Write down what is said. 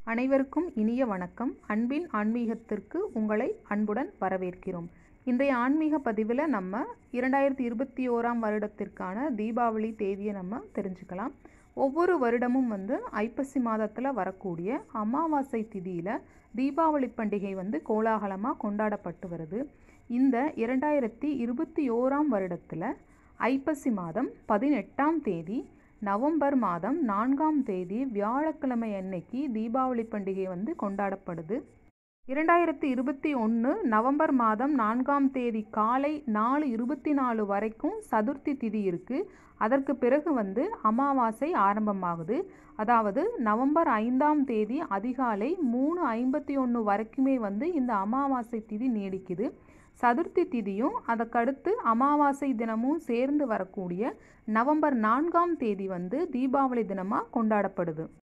அனைவருக்கும் இனிய வணக்கம் அன்பின் ஆன்மீகத்திற்கு உங்களை அன்புடன் வரவேற்கிறோம் இன்றைய ஆன்மீக பதிவில் நம்ம இரண்டாயிரத்தி இருபத்தி ஓராம் வருடத்திற்கான தீபாவளி தேதியை நம்ம தெரிஞ்சுக்கலாம் ஒவ்வொரு வருடமும் வந்து ஐப்பசி மாதத்தில் வரக்கூடிய அமாவாசை திதியில் தீபாவளி பண்டிகை வந்து கோலாகலமாக கொண்டாடப்பட்டு வருது இந்த இரண்டாயிரத்தி இருபத்தி ஓராம் வருடத்தில் ஐப்பசி மாதம் பதினெட்டாம் தேதி நவம்பர் மாதம் நான்காம் தேதி வியாழக்கிழமை அன்னைக்கு தீபாவளி பண்டிகை வந்து கொண்டாடப்படுது இரண்டாயிரத்தி இருபத்தி ஒன்று நவம்பர் மாதம் நான்காம் தேதி காலை நாலு இருபத்தி நாலு வரைக்கும் சதுர்த்தி திதி இருக்குது அதற்கு பிறகு வந்து அமாவாசை ஆரம்பமாகுது அதாவது நவம்பர் ஐந்தாம் தேதி அதிகாலை மூணு ஐம்பத்தி ஒன்று வரைக்குமே வந்து இந்த அமாவாசை திதி நீடிக்குது சதுர்த்தி திதியும் அதற்கடுத்து அமாவாசை தினமும் சேர்ந்து வரக்கூடிய நவம்பர் நான்காம் தேதி வந்து தீபாவளி தினமாக கொண்டாடப்படுது